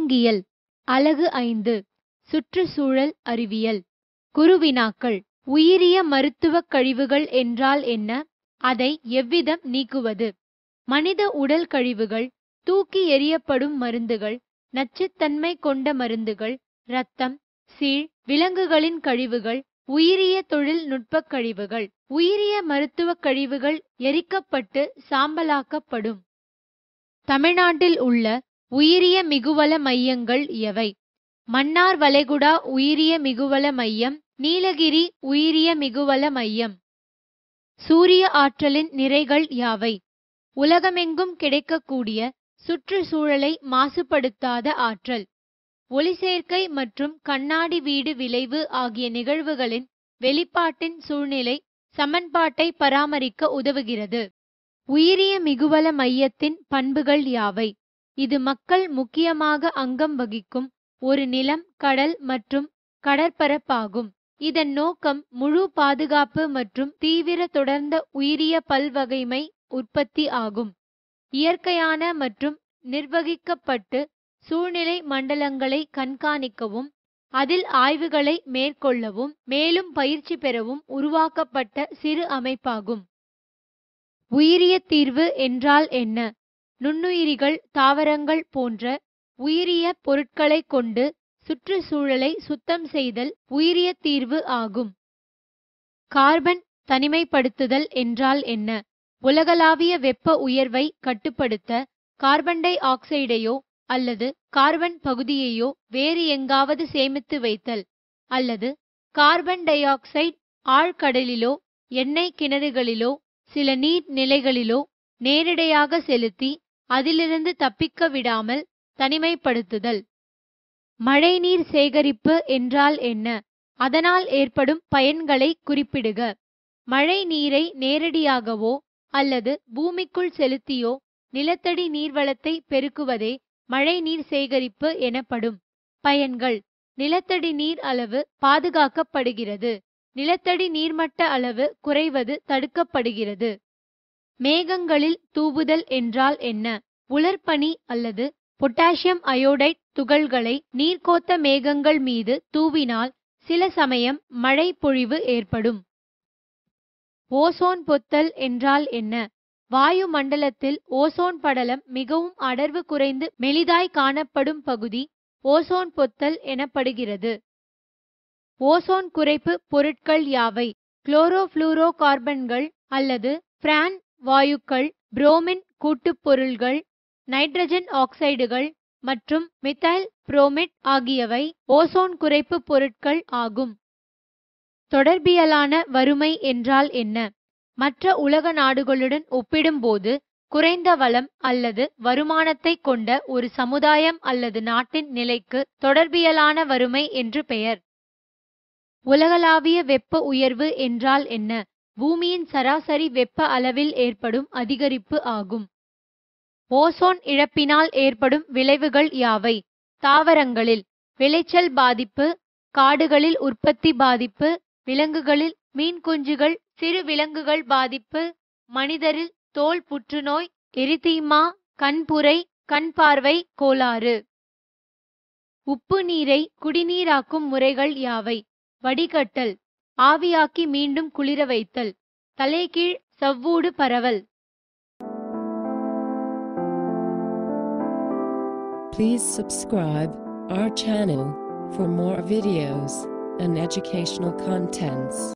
விலங்கியல் அலகு ஐந்து சுற்றுச்சூழல் அறிவியல் குருவினாக்கள் உயிரிய மருத்துவக் கழிவுகள் என்றால் என்ன அதை எவ்விதம் நீக்குவது மனித உடல் கழிவுகள் தூக்கி எறியப்படும் மருந்துகள் நச்சுத்தன்மை கொண்ட மருந்துகள் இரத்தம் சீழ் விலங்குகளின் கழிவுகள் உயிரிய தொழில்நுட்பக் கழிவுகள் உயிரிய மருத்துவக் கழிவுகள் எரிக்கப்பட்டு சாம்பலாக்கப்படும் தமிழ்நாட்டில் உள்ள உயிரிய மிகுவள மையங்கள் எவை மன்னார் வளைகுடா உயிரிய மிகுவள மையம் நீலகிரி உயிரிய மிகுவள மையம் சூரிய ஆற்றலின் நிறைகள் யாவை உலகமெங்கும் கிடைக்கக்கூடிய சுற்றுச்சூழலை மாசுபடுத்தாத ஆற்றல் ஒளிச்சேர்க்கை மற்றும் கண்ணாடி வீடு விளைவு ஆகிய நிகழ்வுகளின் வெளிப்பாட்டின் சூழ்நிலை சமன்பாட்டை பராமரிக்க உதவுகிறது உயிரிய மிகுவள மையத்தின் பண்புகள் யாவை இது மக்கள் முக்கியமாக அங்கம் வகிக்கும் ஒரு நிலம் கடல் மற்றும் கடற்பரப்பாகும் இதன் நோக்கம் முழு பாதுகாப்பு மற்றும் தீவிர தொடர்ந்த உயிரிய பல்வகைமை உற்பத்தி ஆகும் இயற்கையான மற்றும் நிர்வகிக்கப்பட்டு சூழ்நிலை மண்டலங்களை கண்காணிக்கவும் அதில் ஆய்வுகளை மேற்கொள்ளவும் மேலும் பயிற்சி பெறவும் உருவாக்கப்பட்ட சிறு அமைப்பாகும் உயிரிய தீர்வு என்றால் என்ன நுண்ணுயிரிகள் தாவரங்கள் போன்ற உயிரிய பொருட்களை கொண்டு சுற்றுச்சூழலை சுத்தம் செய்தல் உயிரிய தீர்வு ஆகும் கார்பன் தனிமைப்படுத்துதல் என்றால் என்ன உலகளாவிய வெப்ப உயர்வை கட்டுப்படுத்த கார்பன் டை ஆக்சைடையோ அல்லது கார்பன் பகுதியையோ வேறு எங்காவது சேமித்து வைத்தல் அல்லது கார்பன் டை ஆக்சைடு ஆழ்கடலிலோ எண்ணெய் கிணறுகளிலோ சில நீர் நிலைகளிலோ நேரிடையாக செலுத்தி அதிலிருந்து தப்பிக்க விடாமல் தனிமைப்படுத்துதல் மழைநீர் சேகரிப்பு என்றால் என்ன அதனால் ஏற்படும் பயன்களை குறிப்பிடுக மழை நீரை நேரடியாகவோ அல்லது பூமிக்குள் செலுத்தியோ நிலத்தடி நீர்வளத்தை பெருக்குவதே மழைநீர் சேகரிப்பு எனப்படும் பயன்கள் நிலத்தடி நீர் அளவு பாதுகாக்கப்படுகிறது நிலத்தடி நீர்மட்ட அளவு குறைவது தடுக்கப்படுகிறது மேகங்களில் தூவுதல் என்றால் என்ன உலர்பனி அல்லது பொட்டாசியம் அயோடைட் துகள்களை நீர்க்கோத்த மேகங்கள் மீது தூவினால் சில சமயம் மழை பொழிவு ஏற்படும் ஓசோன் பொத்தல் என்றால் என்ன வாயு மண்டலத்தில் ஓசோன் படலம் மிகவும் அடர்வு குறைந்து மெலிதாய் காணப்படும் பகுதி ஓசோன் பொத்தல் எனப்படுகிறது ஓசோன் குறைப்பு பொருட்கள் யாவை குளோரோஃப்ளூரோ கார்பன்கள் அல்லது பிரான் வாயுக்கள் புரோமின் கூட்டுப் பொருள்கள் நைட்ரஜன் ஆக்சைடுகள் மற்றும் மித்தைல் புரோமிட் ஆகியவை ஓசோன் குறைப்பு பொருட்கள் ஆகும் தொடர்பியலான வறுமை என்றால் என்ன மற்ற உலக நாடுகளுடன் ஒப்பிடும்போது குறைந்த வளம் அல்லது வருமானத்தை கொண்ட ஒரு சமுதாயம் அல்லது நாட்டின் நிலைக்கு தொடர்பியலான வறுமை என்று பெயர் உலகளாவிய வெப்ப உயர்வு என்றால் என்ன பூமியின் சராசரி வெப்ப அளவில் ஏற்படும் அதிகரிப்பு ஆகும் ஓசோன் இழப்பினால் ஏற்படும் விளைவுகள் யாவை தாவரங்களில் விளைச்சல் பாதிப்பு காடுகளில் உற்பத்தி பாதிப்பு விலங்குகளில் மீன் குஞ்சுகள் சிறு விலங்குகள் பாதிப்பு மனிதரில் தோல் புற்றுநோய் எரிதீமா கண்புரை கண் பார்வை கோளாறு உப்பு நீரை குடிநீராக்கும் முறைகள் யாவை வடிகட்டல் ஆவியாக்கி மீண்டும் குளிர வைத்தல் தலைகீழ் சவ்வூடு பரவல் Please subscribe our channel for more videos and educational contents.